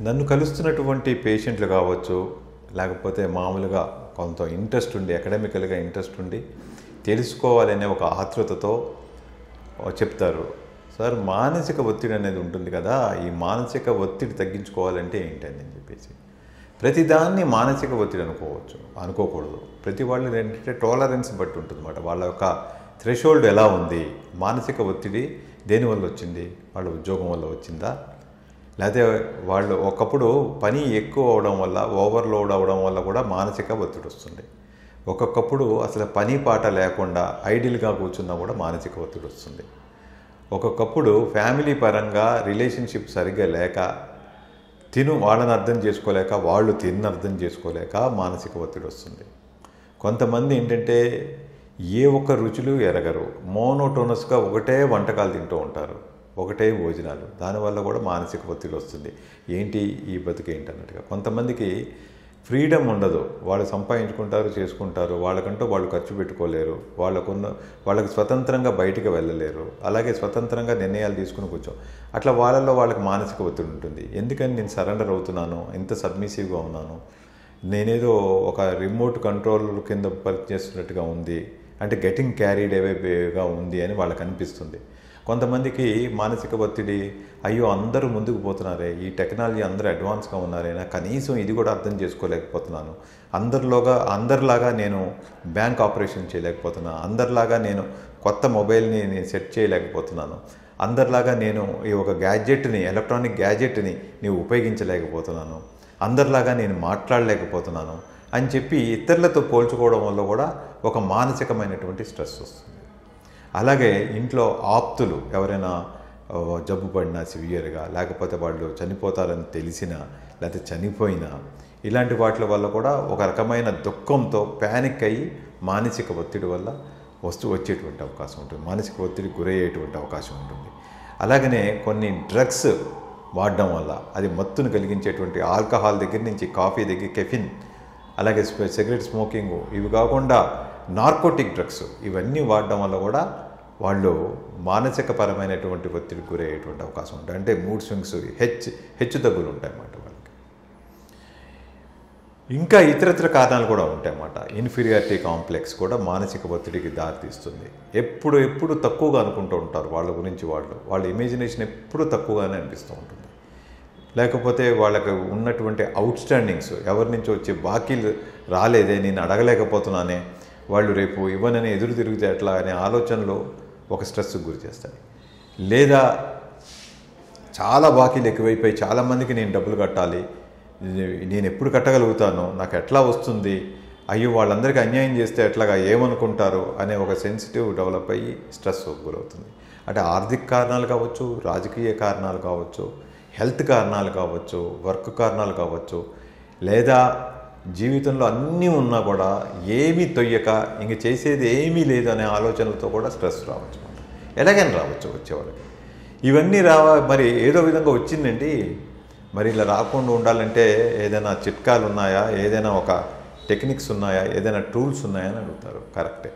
నన్ను కలుస్తున్నటువంటి పేషెంట్లు కావచ్చు లేకపోతే మామూలుగా కొంత ఇంట్రెస్ట్ ఉండి అకాడమికల్గా ఇంట్రెస్ట్ ఉండి తెలుసుకోవాలనే ఒక ఆతృతతో చెప్తారు సార్ మానసిక ఒత్తిడి అనేది ఉంటుంది కదా ఈ మానసిక ఒత్తిడి తగ్గించుకోవాలంటే ఏంటని అని చెప్పేసి ప్రతిదాన్ని మానసిక ఒత్తిడి అనుకోవచ్చు అనుకోకూడదు ప్రతి వాళ్ళు ఏంటంటే టాలరెన్స్ బట్టి ఉంటుంది అన్నమాట వాళ్ళ యొక్క థ్రెషోల్డ్ ఎలా ఉంది మానసిక ఒత్తిడి దేనివల్ల వచ్చింది వాళ్ళ ఉద్యోగం వల్ల వచ్చిందా లేకపోతే వాళ్ళు ఒకప్పుడు పని ఎక్కువ అవడం వల్ల ఓవర్లోడ్ అవడం వల్ల కూడా మానసిక ఒత్తిడి వస్తుంది ఒక్కొక్కప్పుడు అసలు పని పాట లేకుండా ఐడియల్గా కూర్చున్నా కూడా మానసిక ఒత్తిడి వస్తుంది ఒక్కొక్కప్పుడు ఫ్యామిలీ పరంగా రిలేషన్షిప్ సరిగ్గా లేక తిను వాళ్ళని అర్థం చేసుకోలేక వాళ్ళు తిన్న అర్థం చేసుకోలేక మానసిక ఒత్తిడి వస్తుంది కొంతమంది ఏంటంటే ఏ ఒక్క రుచులు ఎరగరు మోనోటోనస్గా ఒకటే వంటకాలు తింటూ ఉంటారు ఒకటే భోజనాలు దానివల్ల కూడా మానసిక ఒత్తిడి వస్తుంది ఏంటి ఈ బతుకు ఏంటి అన్నట్టుగా కొంతమందికి ఫ్రీడమ్ ఉండదు వాళ్ళు సంపాదించుకుంటారు చేసుకుంటారు వాళ్ళకంటూ వాళ్ళు ఖర్చు పెట్టుకోలేరు వాళ్ళకున్న వాళ్ళకి స్వతంత్రంగా బయటికి వెళ్ళలేరు అలాగే స్వతంత్రంగా నిర్ణయాలు తీసుకుని కూర్చో అట్లా వాళ్ళల్లో వాళ్ళకి మానసిక ఒత్తిడి ఉంటుంది ఎందుకని నేను సరెండర్ అవుతున్నాను ఎంత సబ్మిసివ్గా ఉన్నాను నేనేదో ఒక రిమోట్ కంట్రోల్ కింద పనిచేస్తున్నట్టుగా ఉంది అంటే గెటింగ్ క్యారీడ్ అవేగా ఉంది అని వాళ్ళకి అనిపిస్తుంది కొంతమందికి మానసిక ఒత్తిడి అయ్యో అందరూ ముందుకు పోతున్నారే ఈ టెక్నాలజీ అందరూ అడ్వాన్స్గా ఉన్నారైనా కనీసం ఇది కూడా అర్థం చేసుకోలేకపోతున్నాను అందరిలోగా అందరిలాగా నేను బ్యాంక్ ఆపరేషన్ చేయలేకపోతున్నా అందరిలాగా నేను కొత్త మొబైల్ని నేను సెట్ చేయలేకపోతున్నాను అందరిలాగా నేను ఈ ఒక గ్యాడ్జెట్ని ఎలక్ట్రానిక్ గ్యాడ్జెట్ని నేను ఉపయోగించలేకపోతున్నాను అందరిలాగా నేను మాట్లాడలేకపోతున్నాను అని చెప్పి ఇతరులతో పోల్చుకోవడం వల్ల కూడా ఒక మానసికమైనటువంటి స్ట్రెస్ వస్తుంది అలాగే ఇంట్లో ఆప్తులు ఎవరైనా ఆ, జబ్బు పడినా సివియర్గా లేకపోతే వాళ్ళు చనిపోతారని తెలిసినా లేకపోతే చనిపోయినా ఇలాంటి వాటి వల్ల కూడా ఒక రకమైన దుఃఖంతో ప్యానిక్ అయ్యి మానసిక ఒత్తిడి వల్ల వస్తూ వచ్చేటువంటి అవకాశం ఉంటుంది మానసిక ఒత్తిడికి గురయ్యేటువంటి అవకాశం ఉంటుంది అలాగనే కొన్ని డ్రగ్స్ వాడడం వల్ల అది మత్తును కలిగించేటువంటి ఆల్కహాల్ దగ్గర నుంచి కాఫీ దగ్గర కెఫిన్ అలాగే స్పె- సిగరెట్ స్మోకింగ్ ఇవి కాకుండా నార్కోటిక్ డ్రగ్స్ ఇవన్నీ వాడడం వల్ల కూడా వాళ్ళు మానసిక పరమైనటువంటి ఒత్తిడికి గురయ్యేటువంటి అవకాశం ఉంటుంది అంటే మూడ్ స్వింగ్స్ హెచ్ హెచ్చు తగ్గులు ఉంటాయి అన్నమాట వాళ్ళకి ఇంకా ఇతరత్ర కారణాలు కూడా ఉంటాయన్నమాట ఇన్ఫీరియారిటీ కాంప్లెక్స్ కూడా మానసిక ఒత్తిడికి దారితీస్తుంది ఎప్పుడు ఎప్పుడు తక్కువగా అనుకుంటూ ఉంటారు వాళ్ళ గురించి వాళ్ళు వాళ్ళ ఇమేజినేషన్ ఎప్పుడు తక్కువగానే అనిపిస్తూ ఉంటుంది లేకపోతే వాళ్ళకి ఉన్నటువంటి అవుట్ స్టాండింగ్స్ ఎవరి నుంచి వచ్చే బాకీలు రాలేదే నేను అడగలేకపోతున్నానే వాళ్ళు రేపు ఇవ్వనని ఎదురు తిరిగితే ఎట్లా అనే ఆలోచనలు ఒక స్ట్రెస్కి గురి చేస్తాయి లేదా చాలా బాకీలు ఎక్కువైపోయి చాలామందికి నేను డబ్బులు కట్టాలి నేను ఎప్పుడు కట్టగలుగుతాను నాకు ఎట్లా వస్తుంది అయ్యో వాళ్ళందరికీ అన్యాయం చేస్తే ఎట్లాగా ఏమనుకుంటారు అనే ఒక సెన్సిటివ్ డెవలప్ అయ్యి స్ట్రెస్ గురవుతుంది అంటే ఆర్థిక కారణాలు కావచ్చు రాజకీయ కారణాలు కావచ్చు హెల్త్ కారణాలు కావచ్చు వర్క్ కారణాలు కావచ్చు లేదా జీవితంలో అన్నీ ఉన్నా కూడా ఏమీ తొయ్యక ఇంక చేసేది ఏమీ లేదు అనే ఆలోచనలతో కూడా స్ట్రెస్ రావచ్చు అన్నమాట ఎలాగైనా రావచ్చు వచ్చేవాళ్ళకి ఇవన్నీ రావ మరి ఏదో విధంగా వచ్చిందండి మరి ఇలా రాకుండా ఉండాలంటే ఏదైనా చిట్కాలు ఉన్నాయా ఏదైనా ఒక టెక్నిక్స్ ఉన్నాయా ఏదైనా టూల్స్ ఉన్నాయా అని అడుగుతారు కరెక్టే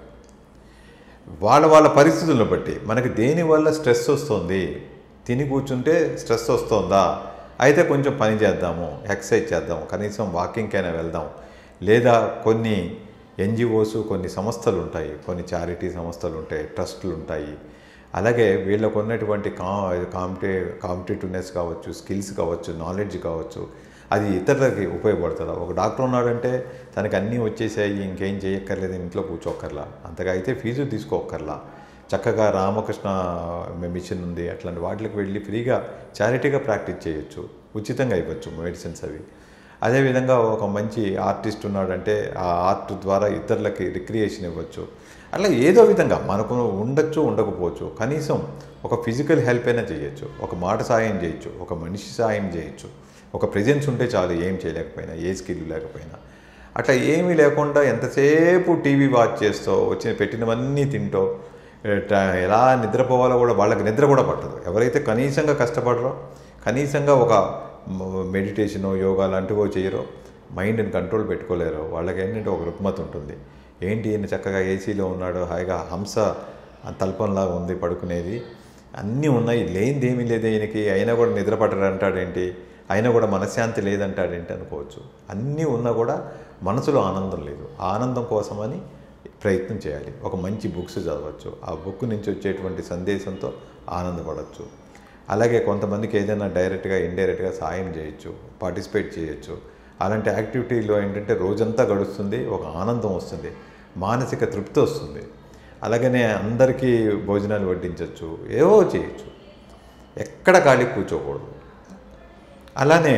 వాళ్ళ వాళ్ళ పరిస్థితులను బట్టి మనకి దేనివల్ల స్ట్రెస్ వస్తుంది తిని కూర్చుంటే స్ట్రెస్ వస్తుందా అయితే కొంచెం పని చేద్దాము ఎక్సర్సైజ్ చేద్దాము కనీసం వాకింగ్కైనా వెళ్దాం లేదా కొన్ని ఎన్జిఓస్ కొన్ని సంస్థలు ఉంటాయి కొన్ని చారిటీ సంస్థలు ఉంటాయి ట్రస్టులు ఉంటాయి అలాగే వీళ్ళకు ఉన్నటువంటి కా కాంపిటే కాంపిటేటివ్నెస్ కావచ్చు స్కిల్స్ కావచ్చు నాలెడ్జ్ కావచ్చు అది ఇతరులకి ఉపయోగపడుతుందా ఒక డాక్టర్ ఉన్నాడంటే తనకి అన్నీ వచ్చేసాయి ఇంకేం చేయక్కర్లేదు ఇంట్లో కూర్చోక్కర్లా అంతగా అయితే ఫీజు తీసుకోక్కర్లా చక్కగా రామకృష్ణ మిషన్ ఉంది అట్లాంటి వాటికి వెళ్ళి ఫ్రీగా చారిటీగా ప్రాక్టీస్ చేయొచ్చు ఉచితంగా ఇవ్వచ్చు మెడిసిన్స్ అవి అదేవిధంగా ఒక మంచి ఆర్టిస్ట్ ఉన్నాడంటే ఆ ఆర్ట్ ద్వారా ఇతరులకి రిక్రియేషన్ ఇవ్వచ్చు అట్లా ఏదో విధంగా మనకు ఉండొచ్చు ఉండకపోవచ్చు కనీసం ఒక ఫిజికల్ హెల్ప్ అయినా చేయొచ్చు ఒక మాట సాయం చేయొచ్చు ఒక మనిషి సాయం చేయొచ్చు ఒక ప్రెజెన్స్ ఉంటే చాలు ఏం చేయలేకపోయినా ఏ స్కిల్ లేకపోయినా అట్లా ఏమీ లేకుండా ఎంతసేపు టీవీ వాచ్ చేస్తూ వచ్చిన పెట్టినవన్నీ తింటూ ట- ఎలా నిద్రపోవాలో కూడా వాళ్ళకి నిద్ర కూడా పట్టదు ఎవరైతే కనీసంగా కష్టపడరో కనీసంగా ఒక మెడిటేషనో యోగా లాంటివో చేయరో మైండ్ని కంట్రోల్ పెట్టుకోలేరు వాళ్ళకి ఏంటంటే ఒక రుగ్మత ఉంటుంది ఏంటి ఈయన చక్కగా ఏసీలో ఉన్నాడు హాయిగా హంస తల్పంలా ఉంది పడుకునేది అన్నీ ఉన్నాయి లేనిది ఏమీ లేదు ఈయనకి అయినా కూడా నిద్ర పట్టరు అంటాడేంటి అయినా కూడా మనశ్శాంతి లేదంటాడేంటి అనుకోవచ్చు అన్నీ ఉన్నా కూడా మనసులో ఆనందం లేదు ఆ ఆనందం కోసమని ప్రయత్నం చేయాలి ఒక మంచి బుక్స్ చదవచ్చు ఆ బుక్ నుంచి వచ్చేటువంటి సందేశంతో ఆనందపడవచ్చు అలాగే కొంతమందికి ఏదైనా డైరెక్ట్గా ఇండైరెక్ట్గా సాయం చేయొచ్చు పార్టిసిపేట్ చేయొచ్చు అలాంటి యాక్టివిటీలో ఏంటంటే రోజంతా గడుస్తుంది ఒక ఆనందం వస్తుంది మానసిక తృప్తి వస్తుంది అలాగనే అందరికీ భోజనాలు వడ్డించవచ్చు ఏవో చేయొచ్చు ఎక్కడ ఖాళీ కూర్చోకూడదు అలానే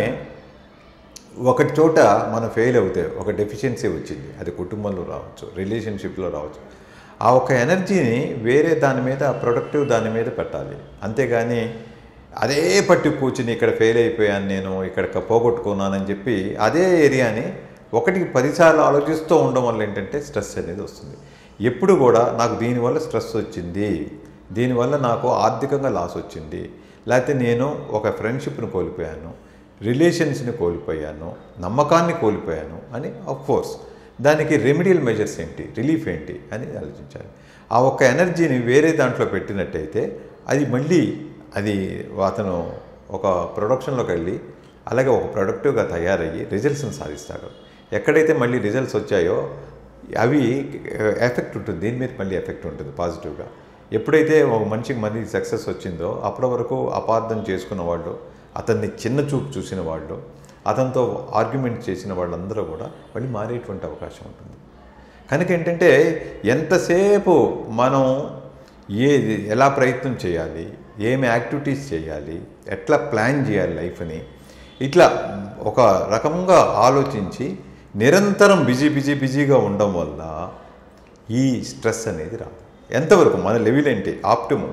ఒక చోట మనం ఫెయిల్ అవుతే ఒక డెఫిషియన్సీ వచ్చింది అది కుటుంబంలో రావచ్చు రిలేషన్షిప్లో రావచ్చు ఆ ఒక ఎనర్జీని వేరే దాని మీద ప్రొడక్టివ్ దాని మీద పెట్టాలి అంతేగాని అదే పట్టి కూర్చుని ఇక్కడ ఫెయిల్ అయిపోయాను నేను ఇక్కడ పోగొట్టుకున్నానని చెప్పి అదే ఏరియాని ఒకటికి పదిసార్లు ఆలోచిస్తూ ఉండడం వల్ల ఏంటంటే స్ట్రెస్ అనేది వస్తుంది ఎప్పుడు కూడా నాకు దీనివల్ల స్ట్రెస్ వచ్చింది దీనివల్ల నాకు ఆర్థికంగా లాస్ వచ్చింది లేకపోతే నేను ఒక ఫ్రెండ్షిప్ను కోల్పోయాను రిలేషన్స్ని కోల్పోయాను నమ్మకాన్ని కోల్పోయాను అని కోర్స్ దానికి రెమిడియల్ మెజర్స్ ఏంటి రిలీఫ్ ఏంటి అని ఆలోచించాలి ఆ ఒక్క ఎనర్జీని వేరే దాంట్లో పెట్టినట్టయితే అది మళ్ళీ అది అతను ఒక ప్రొడక్షన్లోకి వెళ్ళి అలాగే ఒక ప్రొడక్టివ్గా తయారయ్యి రిజల్ట్స్ని సాధిస్తాడు ఎక్కడైతే మళ్ళీ రిజల్ట్స్ వచ్చాయో అవి ఎఫెక్ట్ ఉంటుంది దీని మీద మళ్ళీ ఎఫెక్ట్ ఉంటుంది పాజిటివ్గా ఎప్పుడైతే ఒక మనిషికి మళ్ళీ సక్సెస్ వచ్చిందో అప్పటి వరకు అపార్థం చేసుకున్న వాళ్ళు అతన్ని చిన్న చూపు చూసిన వాళ్ళు అతనితో ఆర్గ్యుమెంట్ చేసిన వాళ్ళందరూ కూడా మళ్ళీ మారేటువంటి అవకాశం ఉంటుంది కనుక ఏంటంటే ఎంతసేపు మనం ఏది ఎలా ప్రయత్నం చేయాలి ఏమి యాక్టివిటీస్ చేయాలి ఎట్లా ప్లాన్ చేయాలి లైఫ్ని ఇట్లా ఒక రకంగా ఆలోచించి నిరంతరం బిజీ బిజీ బిజీగా ఉండడం వల్ల ఈ స్ట్రెస్ అనేది రాదు ఎంతవరకు మన లెవెల్ ఏంటి ఆప్టిమం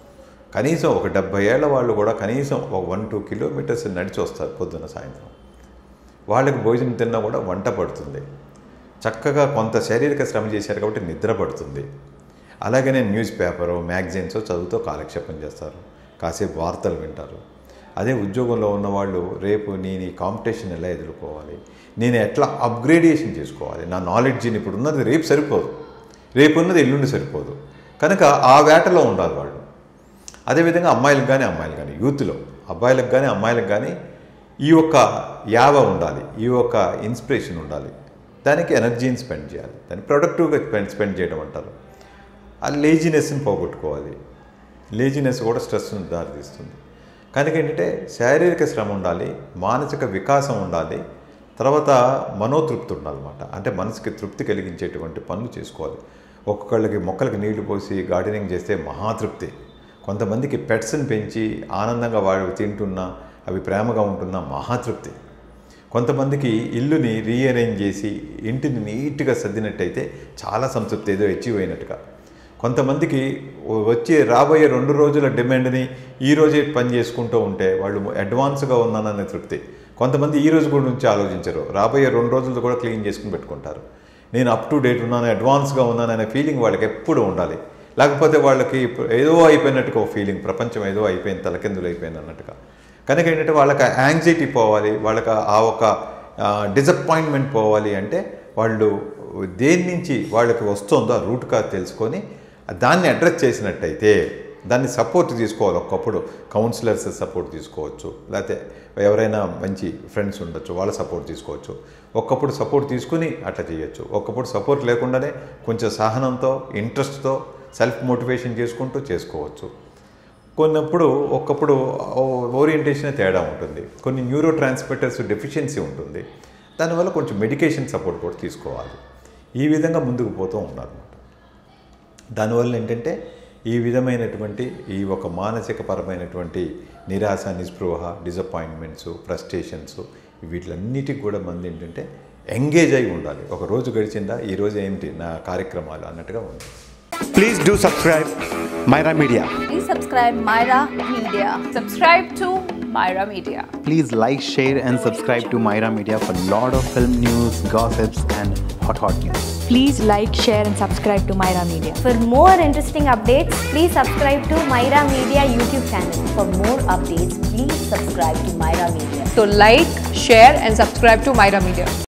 కనీసం ఒక డెబ్బై ఏళ్ళ వాళ్ళు కూడా కనీసం ఒక వన్ టూ కిలోమీటర్స్ నడిచి వస్తారు పొద్దున్న సాయంత్రం వాళ్ళకి భోజనం తిన్నా కూడా వంట పడుతుంది చక్కగా కొంత శారీరక శ్రమ చేశారు కాబట్టి నిద్ర పడుతుంది అలాగనే న్యూస్ పేపరు మ్యాగజైన్స్ చదువుతూ కాలక్షేపం చేస్తారు కాసేపు వార్తలు వింటారు అదే ఉద్యోగంలో ఉన్నవాళ్ళు రేపు నేను ఈ కాంపిటీషన్ ఎలా ఎదుర్కోవాలి నేను ఎట్లా అప్గ్రేడేషన్ చేసుకోవాలి నా నాలెడ్జ్ని ఇప్పుడు ఉన్నది రేపు సరిపోదు రేపు ఉన్నది ఎల్లుండి సరిపోదు కనుక ఆ వేటలో ఉండాలి వాళ్ళు అదేవిధంగా అమ్మాయిలకు కానీ అమ్మాయిలు కానీ యూత్లో అబ్బాయిలకు కానీ అమ్మాయిలకు కానీ ఈ యొక్క యావ ఉండాలి ఈ యొక్క ఇన్స్పిరేషన్ ఉండాలి దానికి ఎనర్జీని స్పెండ్ చేయాలి దాన్ని ప్రొడక్టివ్గా స్పెండ్ స్పెండ్ చేయడం అంటారు ఆ లేజినెస్ని పోగొట్టుకోవాలి లేజినెస్ కూడా స్ట్రెస్ను దారితీస్తుంది కనుక ఏంటంటే శారీరక శ్రమ ఉండాలి మానసిక వికాసం ఉండాలి తర్వాత మనోతృప్తి ఉండాలన్నమాట అంటే మనసుకి తృప్తి కలిగించేటువంటి పనులు చేసుకోవాలి ఒక్కొక్కళ్ళకి మొక్కలకి నీళ్లు పోసి గార్డెనింగ్ చేస్తే మహాతృప్తి కొంతమందికి పెట్స్ని పెంచి ఆనందంగా వాళ్ళు తింటున్నా అవి ప్రేమగా ఉంటున్నా మహాతృప్తి కొంతమందికి ఇల్లుని రీఅరేంజ్ చేసి ఇంటిని నీట్గా సర్దినట్టయితే చాలా సంతృప్తి ఏదో అచీవ్ అయినట్టుగా కొంతమందికి వచ్చే రాబోయే రెండు రోజుల డిమాండ్ని ఈ రోజే పని చేసుకుంటూ ఉంటే వాళ్ళు అడ్వాన్స్గా ఉన్నాననే తృప్తి కొంతమంది ఈ రోజు కూడా నుంచి ఆలోచించరు రాబోయే రెండు రోజులు కూడా క్లీన్ చేసుకుని పెట్టుకుంటారు నేను అప్ టు డేట్ ఉన్నాను అడ్వాన్స్గా ఉన్నాననే ఫీలింగ్ వాళ్ళకి ఎప్పుడు ఉండాలి లేకపోతే వాళ్ళకి ఏదో అయిపోయినట్టుగా ఒక ఫీలింగ్ ప్రపంచం ఏదో అయిపోయింది తలకిందులు అయిపోయింది అన్నట్టుగా కనుక ఏంటంటే వాళ్ళకి యాంగ్జైటీ పోవాలి వాళ్ళకి ఆ ఒక డిసప్పాయింట్మెంట్ పోవాలి అంటే వాళ్ళు దేని నుంచి వాళ్ళకి వస్తుందో ఆ రూట్ కాదు తెలుసుకొని దాన్ని అడ్రస్ చేసినట్టయితే దాన్ని సపోర్ట్ తీసుకోవాలి ఒకప్పుడు కౌన్సిలర్స్ సపోర్ట్ తీసుకోవచ్చు లేకపోతే ఎవరైనా మంచి ఫ్రెండ్స్ ఉండొచ్చు వాళ్ళ సపోర్ట్ తీసుకోవచ్చు ఒక్కప్పుడు సపోర్ట్ తీసుకుని అట్లా చేయొచ్చు ఒక్కప్పుడు సపోర్ట్ లేకుండానే కొంచెం సహనంతో ఇంట్రెస్ట్తో సెల్ఫ్ మోటివేషన్ చేసుకుంటూ చేసుకోవచ్చు కొన్నప్పుడు ఒక్కప్పుడు ఓరియంటేషన్ తేడా ఉంటుంది కొన్ని న్యూరో ట్రాన్స్మిటర్స్ డెఫిషియన్సీ ఉంటుంది దానివల్ల కొంచెం మెడికేషన్ సపోర్ట్ కూడా తీసుకోవాలి ఈ విధంగా ముందుకు పోతూ ఉన్నారన్నమాట దానివల్ల ఏంటంటే ఈ విధమైనటువంటి ఈ ఒక మానసిక పరమైనటువంటి నిరాశ నిస్పృహ డిసప్పాయింట్మెంట్స్ ఫ్రస్ట్రేషన్స్ వీటిలన్నిటికి కూడా మంది ఏంటంటే ఎంగేజ్ అయి ఉండాలి ఒక రోజు గడిచిందా ఈ రోజు ఏంటి నా కార్యక్రమాలు అన్నట్టుగా ఉంది Please do subscribe Myra Media. Please subscribe Myra Media. Subscribe to Myra Media. Please like, share, and subscribe to Myra Media for lot of film news, gossips, and hot hot news. Please like, share, and subscribe to Myra Media. For more interesting updates, please subscribe to Myra Media YouTube channel. For more updates, please subscribe to Myra Media. So like, share and subscribe to Myra Media.